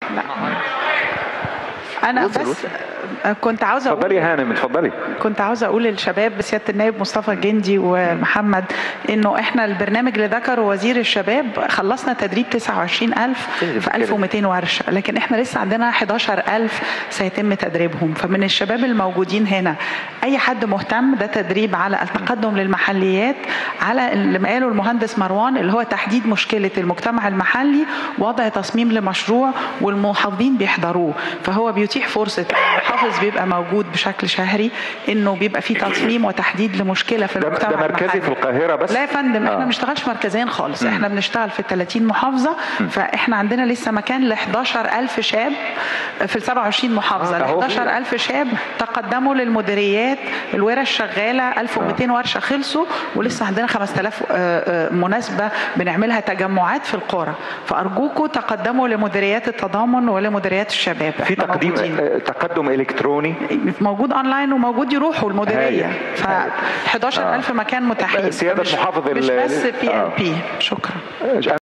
انا وصل- بس وصل. كنت عاوزه اتفضلي اقول يا هانم اتفضلي كنت عاوزه اقول للشباب بسياده النائب مصطفى جندي ومحمد انه احنا البرنامج اللي ذكره وزير الشباب خلصنا تدريب 29000 في 1200 ورشه لكن احنا لسه عندنا 11000 سيتم تدريبهم فمن الشباب الموجودين هنا اي حد مهتم ده تدريب على التقدم للمحليات على اللي قاله المهندس مروان اللي هو تحديد مشكله المجتمع المحلي وضع تصميم لمشروع والمحافظين بيحضروه فهو بيتيح فرصه المحافظ بيبقى موجود بشكل شهري انه بيبقى في تصميم وتحديد لمشكله في ده, المجتمع ده مركزي المحلي. في القاهره بس لا يا فندم احنا آه. ما بنشتغلش مركزيا خالص احنا بنشتغل في ال 30 محافظه فاحنا عندنا لسه مكان ل 11000 شاب في ال 27 محافظه آه، ل أهو في- 11000 شاب تقدموا للمديريات الورش شغاله 1200 ورشه خلصوا ولسه عندنا 5000 آه، آه، مناسبه بنعملها تجمعات في القرى فارجوكم تقدموا لمديريات التضامن ولمديريات الشباب في إحنا تقديم موجودين. آه، تقدم الكتروني موجود اونلاين وموجود يروحوا المديريه هايل. ف 11000 مكان متاحين سيادة مش- محافظ مش ال- بس بي آه. ال بي شكرا